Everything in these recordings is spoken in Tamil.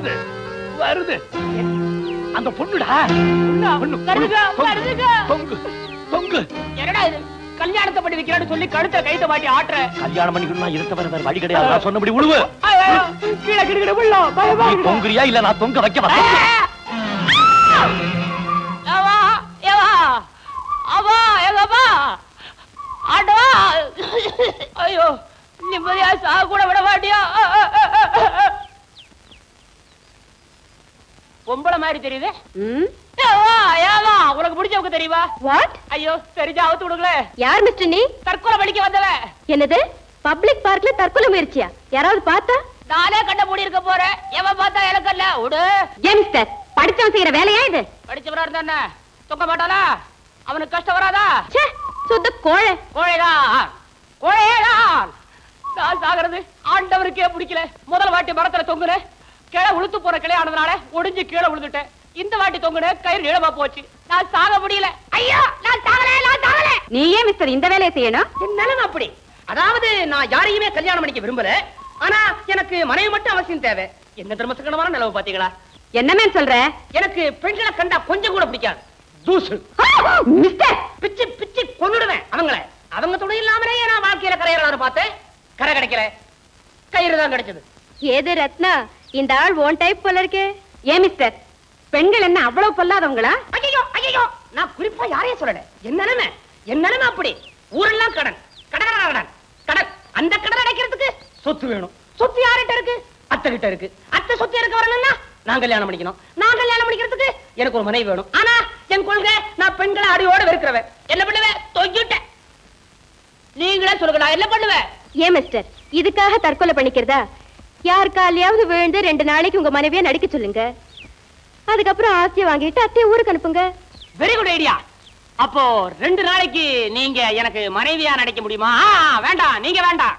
வருது வருது அந்த பொண்ணுடா பொண்ணு, வருதுங்க, தொங்கு, வருதுங்க. தொங்கு தொங்கு என்னடா இது கல்யாணத்தை பண்ணி வைக்கிறான்னு சொல்லி கழுத்தை கைத்த மாட்டி ஆட்டுற கல்யாணம் பண்ணிக்கணும்னா இருக்க வர வேற வழி கிடையாது நான் சொன்னபடி உழுவு ஐயோ, கீழே கிடுகிட விழலாம் பயமா நீ இருக்கு. தொங்குறியா இல்ல நான் தொங்க வைக்க வா அவா ஏவா அவா எங்கப்பா ஆட்டவா ஐயோ நிம்மதியா சாக கூட விட மாட்டியா பொம்பளை மாதிரி தெரியுது ஏவா ஏவா உனக்கு பிடிச்சவங்க தெரியுமா வாட் ஐயோ தெரிஞ்சா அவுத்து விடுங்களே யார் மிஸ்டர் நீ தற்கொலை படிக்க வந்தவ என்னது பப்ளிக் பார்க்ல தற்கொலை முயற்சியா யாராவது பார்த்தா நானே கண்ட மூடி இருக்க போறேன் எவன் பார்த்தா எனக்கு இல்ல விடு ஏன் மிஸ்டர் படிச்சவன் செய்யற வேலையா இது படிச்சவரா இருந்தா என்ன தொங்க மாட்டானா அவனுக்கு கஷ்டம் வராதா ச்சே சுத்த கோழை கோழைதான் கோழைதான் நான் சாகிறது ஆண்டவருக்கே பிடிக்கல முதல் வாட்டி மரத்துல தொங்குனேன் கிளை உளுத்து போற கிளை ஆனதுனால ஒடிஞ்சு கீழே விழுந்துட்டேன் இந்த வாட்டி தொங்குனேன் கயிறு நீளமா போச்சு நான் சாக முடியல ஐயா நான் சாகல நான் சாகல நீ ஏன் மிஸ்டர் இந்த வேலையை செய்யணும் என் நிலைமை அப்படி அதாவது நான் யாரையுமே கல்யாணம் பண்ணிக்க விரும்பல ஆனா எனக்கு மனைவி மட்டும் அவசியம் தேவை என்ன தர்மசக்கணமான நிலவு பாத்தீங்களா என்னமே சொல்ற எனக்கு பெண்களை கண்டா கொஞ்சம் கூட பிடிக்காது தூசு மிஸ்டர் பிச்சு பிச்சு கொன்னுடுவேன் அவங்கள அவங்க துணை இல்லாமலே நான் வாழ்க்கையில கரையறலாம்னு பார்த்தேன் கரை கிடைக்கல கயிறு தான் கிடைச்சது ஏது ரத்னா இந்த ஆள் ஓன் டைப் போல இருக்கே ஏன் மிஸ்டர் பெண்கள் என்ன அவ்வளவு பொல்லாதவங்களா ஐயோ ஐயோ நான் குறிப்பா யாரையும் சொல்லல என் நிலைமை என் நிலைமை அப்படி ஊரெல்லாம் கடன் கடன் கடன், கடன் கடன் அந்த கடன் அடைக்கிறதுக்கு சொத்து வேணும் சொத்து யார்கிட்ட இருக்கு அத்தை கிட்ட இருக்கு அத்தை சொத்து எனக்கு வரணும்னா நான் கல்யாணம் பண்ணிக்கணும் நான் கல்யாணம் பண்ணிக்கிறதுக்கு எனக்கு ஒரு மனைவி வேணும் ஆனா என் கொள்கை நான் பெண்களை அடியோட வெறுக்கிறவன் என்ன பண்ணுவேன் தொங்கிட்டேன் நீங்களே சொல்லுங்க நான் என்ன பண்ணுவேன் ஏன் மிஸ்டர் இதுக்காக தற்கொலை பண்ணிக்கிறதா யார் காலையாவது விழுந்து ரெண்டு நாளைக்கு உங்க மனைவியா நடிக்க சொல்லுங்க அதுக்கப்புறம் ஆசையை வாங்கிட்டு அத்தையை ஊருக்கு அனுப்புங்க வெரி குட் ஐடியா அப்போ ரெண்டு நாளைக்கு நீங்க எனக்கு மனைவியா நடிக்க முடியுமா ஆ, வேண்டாம் நீங்க வேண்டாம்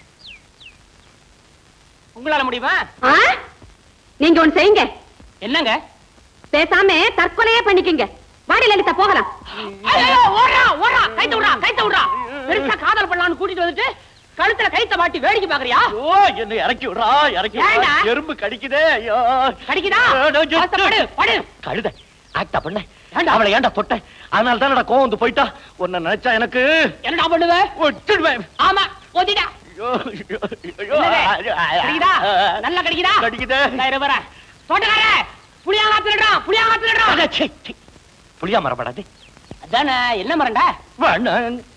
உங்களால முடியுமா ஆ? நீங்க ஒண்ணு செய்யுங்க என்னங்க பேசாம தற்கொலையே பண்ணிக்கங்க வாடி லலிதா போகலாம் ஐயோ, ஓடுறா ஓடுறா கைத்த விடுறா கைத்த விடுறா பெருசா காதல் பண்ணலாம்னு கூட்டிட்டு வந்துட்டு கழுத்துல கைத்த மாட்டி வேடிக்கை பாக்குறியா ஓ என்ன இறக்கி விடுறா இறக்கி விடுறா. ஏண்டா? எறும்பு கடிக்குதே ஐயோ கடிக்குதா? ஐயோ, ஐயோ, அவஸ்தை படு, படு. கழுத ஆக்டா பண்ண அவளை ஏன்டா தொட்டேன் அதனால தான் கோவம் வந்து போயிட்டா உன்னை நினைச்சா எனக்கு என்னடா பண்ணுவ ஒட்டுடுவேன் ஆமா ஓதிடா ஐயோ, ஐயோ, ஐயோ. என்னது? கடிக்குதா நல்லா கடிக்குதா கடிக்குதே. நான் இரு வரேன் தோட்டக்கார புளியா மாத்திரடா புளியா மாத்திரடா அட, சீ, சீ. புளியா மரப்படாது அதானே என்ன மரண்டா வேண்டாம்